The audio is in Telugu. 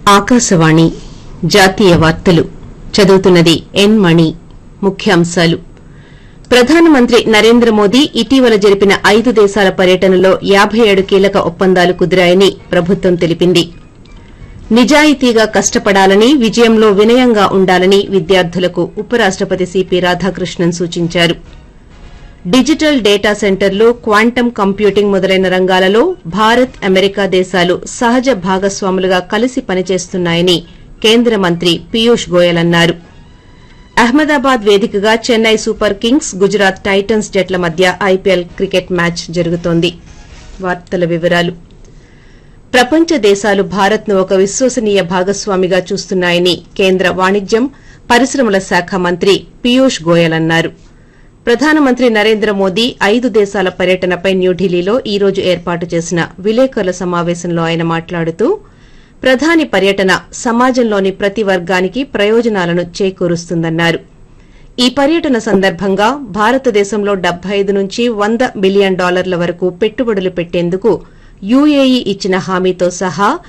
ఆకాశవాణి జాతీయ వార్తలు చదువుతున్నది ఎన్ మణి ముఖ్యాంశాలు ప్రధానమంత్రి నరేంద్ర మోదీ ఇటీవల జరిపిన ఐదు దేశాల పర్యటనలో యాబై ఏడు కీలక ఒప్పందాలు కుదిరాయని ప్రభుత్వం తెలిపింది నిజాయితీగా కష్టపడాలని విజయంలో వినయంగా ఉండాలని విద్యార్థులకు ఉపరాష్టపతి సిపి రాధాకృష్ణన్ సూచించారు డిజిటల్ డేటా సెంటర్లు క్వాంటమ్ కంప్యూటింగ్ మొదలైన రంగాలలో భారత్ అమెరికా దేశాలు సహజ భాగస్వాములుగా కలిసి పనిచేస్తున్నాయని కేంద్ర మంత్రి పీయూష్ గోయల్ అన్నారు అహ్మదాబాద్ వేదికగా Chennai super kings Gujarat titans జట్ల మధ్య ఐపీఎల్ క్రికెట్ మ్యాచ్ జరుగుతోంది వార్తల వివరాలు ప్రపంచ దేశాలు భారత్ను ఒక విశ్వసనీయ భాగస్వామిగా చూస్తున్నాయని కేంద్ర వాణిజ్యం పరిశ్రమల శాఖ మంత్రి పీయూష్ గోయల్ అన్నారు ప్రధానమంత్రి నరేంద్ర మోదీ ఐదు దేశాల పర్యటనపై న్యూఢిల్లీలో ఈ రోజు ఏర్పాటు చేసిన విలేకరుల సమావేశంలో ఆయన మాట్లాడుతూ ప్రధాని పర్యటన సమాజంలోని ప్రతి వర్గానికి ప్రయోజనాలను చేకూరుస్తుందన్నారు ఈ పర్యటన సందర్భంగా భారతదేశంలో డెబ్బై ఐదు నుంచి వంద బిలియన్ డాలర్ల వరకు పెట్టుబడులు పెట్టేందుకు యూఏఈ ఇచ్చిన హామీతో సహా